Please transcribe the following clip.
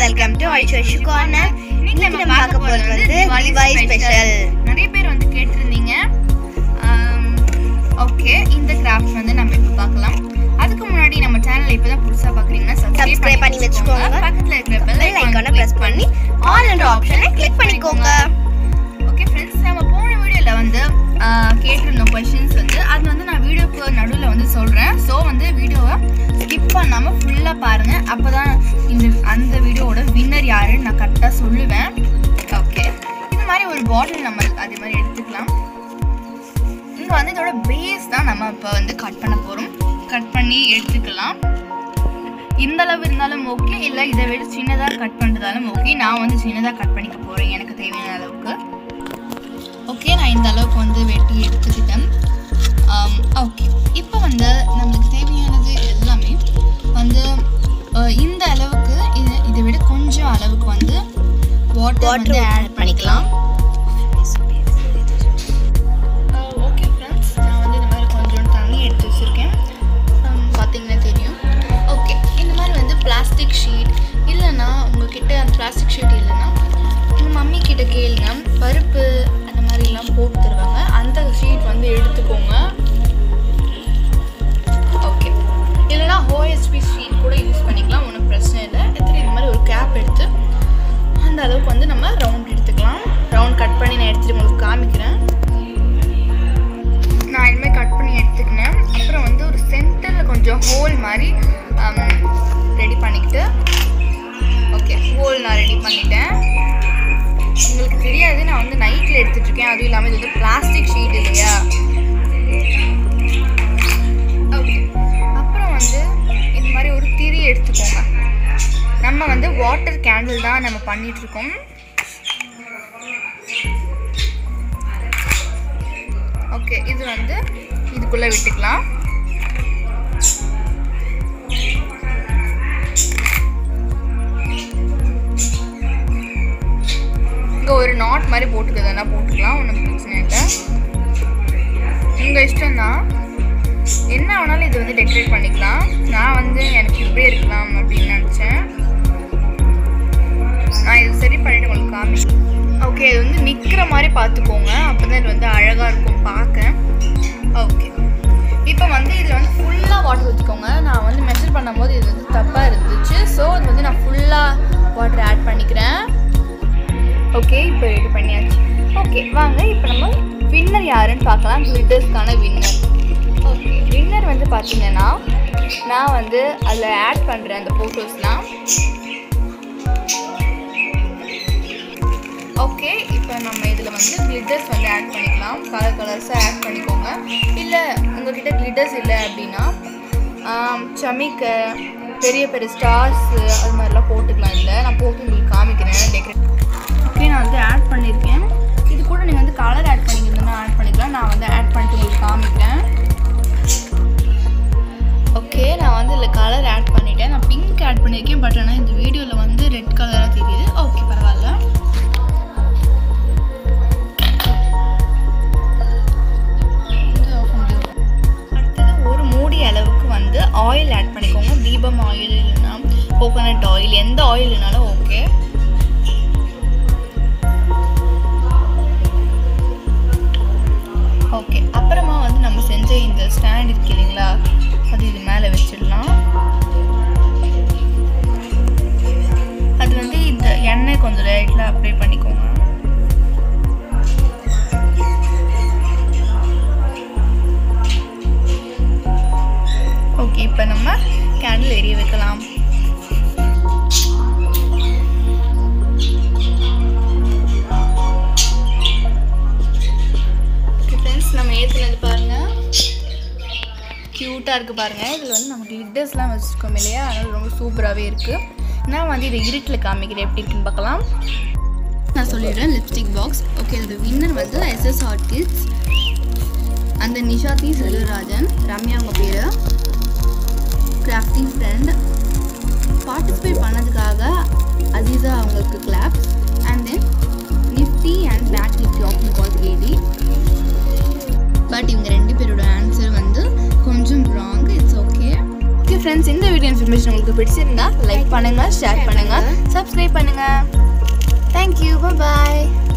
Welcome to Aishu corner இன்னைக்கு நம்ம பார்க்க போறது வந்து தீபாவளி ஸ்பெஷல் நிறைய பேர் வந்து கேட்டிருந்தீங்க ஓகே இந்த கிராஃப்ட் வந்து நம்ம இப்போ பார்க்கலாம் அதுக்கு முன்னாடி நம்ம சேனலை இப்போ தான் புதுசாக பார்க்குறீங்கன்னா Subscribe பண்ணி வச்சுக்கோங்க. பக்கத்தில் இருக்கிற பெல் பெல் ஐக்கானை பிரஸ் பண்ணி ஆல் என்ற ஆப்ஷனை கிளிக் பண்ணிக்கோங்க ஓகே ஃப்ரெண்ட்ஸ் நம்ம போன வீடியோவில் வந்து ஆஹ், கேட்டிருந்தோம் கொஷின்ஸ் வந்து அது வந்து நான் வீடியோக்கு நடுவில் வந்து சொல்கிறேன் ஸோ வந்து வீடியோவை ஸ்கிப் பண்ணாமல் ஃபுல்லாக பாருங்கள் அப்போ தான் இந்த அந்த வீடியோவோட வின்னர் யாருன்னு நான் கரெக்டாக சொல்லுவேன் ஓகே இது மாதிரி ஒரு பாட்டில் நம்ம அதே மாதிரி எடுத்துக்கலாம் இங்கே வந்து இதோட பேஸ் தான் நம்ம இப்போ வந்து கட் பண்ண போகிறோம் கட் பண்ணி எடுத்துக்கலாம் இந்த அளவு இருந்தாலும் ஓகே இல்லை இதை விட சின்னதாக கட் பண்ணுறதாலும் ஓகே நான் வந்து சின்னதாக கட் பண்ணிக்க போகிறேன் எனக்கு தேவையான அளவுக்கு ஓகே நான் இந்த அளவுக்கு வந்து வெட்டி எடுத்துக்கிட்டேன் ஓகே இப்போ வந்து நம்மளுக்கு தேவையானது எல்லாமே வந்து அஹ், இந்த அளவுக்கு இது இதை விட கொஞ்சம் அளவுக்கு வந்து வாட்டர் Water வந்து add ஆட் பண்ணிக்கலாம் ஓகே ஃப்ரெண்ட்ஸ் நான் வந்து இந்த மாதிரி கொஞ்சம் தண்ணி எடுத்து வச்சுருக்கேன் பார்த்தீங்கன்னா தெரியும் ஓகே இந்த மாதிரி வந்து பிளாஸ்டிக் ஷீட் இல்லைன்னா உங்ககிட்ட அந்த பிளாஸ்டிக் ஷீட் இல்லைன்னா உங்கள் மம்மி கிட்ட கேளுங்க பருப்பு அந்த மாதிரிலாம் போட்டு தருவாங்க அந்த ஷீட் வந்து எடுத்துக்கோங்க ஓகே இல்லைன்னா ஓஎஸ்பி ஷீட் கூட யூஸ் பண்ணிக்கலாம் ஒன்றும் பிரச்சனை இல்லை எத்தனை இது மாதிரி ஒரு கேப் எடுத்து அந்த அளவுக்கு வந்து நம்ம ரவுண்ட் எடுத்துக்கலாம் ரவுண்ட் கட் பண்ணி நான் எடுத்துட்டு உங்களுக்கு காமிக்கிறேன் நான் இனிமேல் கட் பண்ணி எடுத்துக்கினேன் அப்புறம் வந்து ஒரு சென்டரில் கொஞ்சம் ஹோல் மாதிரி ரெடி பண்ணிக்கிட்டு ஓகே ஹோல் நான் ரெடி பண்ணிட்டேன் உங்களுக்கு தெரியாது நான் வந்து நைட்டில் எடுத்துட்ருக்கேன் அதுவும் இல்லாமல் இது வந்து பிளாஸ்டிக் ஷீட் இல்லையா ஓகே அப்புறம் வந்து இந்த மாதிரி ஒரு திரி எடுத்துக்கோங்க நம்ம வந்து வாட்டர் கேண்டில் தான் நம்ம பண்ணிட்டு இருக்கோம் ஓகே இது வந்து இதுக்குள்ள விட்டுக்கலாம் இங்கே ஒரு நாட் மாதிரி போட்டுக்கிறதுனா போட்டுக்கலாம் ஒன்றும் பிரச்சனை இல்லை உங்கள் இஷ்டம் தான் என்ன வேணாலும் இது வந்து டெக்கரேட் பண்ணிக்கலாம் நான் வந்து எனக்கு இப்படியே இருக்கலாம் அப்படின்னு நினச்சேன் நான் இது சரி பண்ணிட்டு உங்களுக்கு காமி ஓகே இது வந்து நிற்கிற மாதிரி பார்த்துக்கோங்க அப்போ தான் இது வந்து அழகாக இருக்கும் பார்க்க ஓகே இப்போ வந்து இதில் வந்து ஃபுல்லாக வாட்டர் ஊற்றிக்கோங்க நான் வந்து மெஷர் பண்ணும்போது இது வந்து தப்பாக இருந்துச்சு ஸோ இது வந்து நான் ஃபுல்லாக வாட்டர் ஆட் பண்ணிக்கிறேன் ஓகே இப்போ ரெடி பண்ணியாச்சு ஓகே வாங்க இப்போ நம்ம வின்னர் யாருன்னு பார்க்கலாம் கிளிட்டர்ஸ்க்கான வின்னர் ஓகே வின்னர் வந்து பார்த்தீங்கன்னா நான் வந்து அதில் ஆட் பண்ணுறேன் அந்த ஃபோட்டோஸ்லாம் ஓகே இப்போ நம்ம இதில் வந்து கிளிட்டர்ஸ் வந்து ஆட் பண்ணிக்கலாம் கலர் கலர்ஸாக ஆட் பண்ணிக்கோங்க இல்லை உங்ககிட்ட கிளிட்டர்ஸ் இல்லை அப்படின்னா ஆம், சமிக்க பெரிய பெரிய ஸ்டார்ஸ் அது மாதிரிலாம் போட்டுக்கலாம் இல்லை நான் போட்டு உங்களுக்கு காமிக்கிறேன் டெக்கரேட் ஓகே நான் வந்து ஆட் பண்ணியிருக்கேன் இது கூட நீங்கள் வந்து கலர் ஆட் பண்ணிக்கிறதுனா ஆட் பண்ணிக்கலாம் நான் வந்து ஆட் பண்ணிட்டு உங்களுக்கு காமிக்கிறேன் ஓகே நான் வந்து இதில் கலர் ஆட் பண்ணிட்டேன் நான் பிங்க் ஆட் பண்ணியிருக்கேன் பட் ஆனால் இந்த வீடியோவில் வந்து ரெட் கலராக தெரியுது ஓகே பரவாயில்ல இது off பண்ணிடுவோம். அடுத்தது ஒரு மூடி அளவுக்கு வந்து ஆயில் ஆட் பண்ணிக்கோங்க தீபம் ஆயில் இல்லைன்னா கோகோனட் ஆயில் எந்த ஆயில்னாலும் ஓகே ஓகே அப்புறமா வந்து நம்ம செஞ்ச இந்த ஸ்டாண்ட் இருக்கு இல்லைங்களா அது இது மேலே வச்சிடலாம் அது வந்து இந்த எண்ணெய் கொஞ்சம் லைட்டில் அப்ளை பண்ணிக்கோங்க ஓகே இப்போ நம்ம கேண்டில் எரிய வைக்கலாம் ஃப்ரெண்ட்ஸ் நம்ம ஏற்றுனது பாருங்க க்யூட்டாக இருக்குது பாருங்கள் இதில் வந்து நம்ம கிளிட்டர்ஸ்லாம் வச்சுருக்கோம் இல்லையா அதனால் ரொம்ப சூப்பராகவே இருக்குது நான் வந்து இதை இருட்டில் காமிக்கிறேன் எப்படி இருக்குன்னு பார்க்கலாம் நான் சொல்லிடுறேன் லிப்ஸ்டிக் பாக்ஸ் ஓகே இதோட வின்னர் வந்து எஸ்எஸ் ஆர்டிஸ்ட் அந்த நிஷாதி செல்வராஜன் ரம்யா அவங்க பேர் கிராஃப்டிங் ஃப்ரெண்ட் பார்ட்டிசிபேட் பண்ணதுக்காக அசீசா அவங்களுக்கு claps and then nifty and பேக் லிப் ஜாப்னு கால் ஏடி பட் இவங்க ரெண்டு பேரோட ஆன்சர் வந்து கொஞ்சம் wrong it's okay okay friends இந்த வீடியோ இன்ஃபர்மேஷன் இன்ஃபர்மேஷன் உங்களுக்கு பிடிச்சிருந்தா லைக் பண்ணுங்க ஷேர் பண்ணுங்க சப்ஸ்கிரைப் பண்ணுங்க தேங்க்யூ பாய்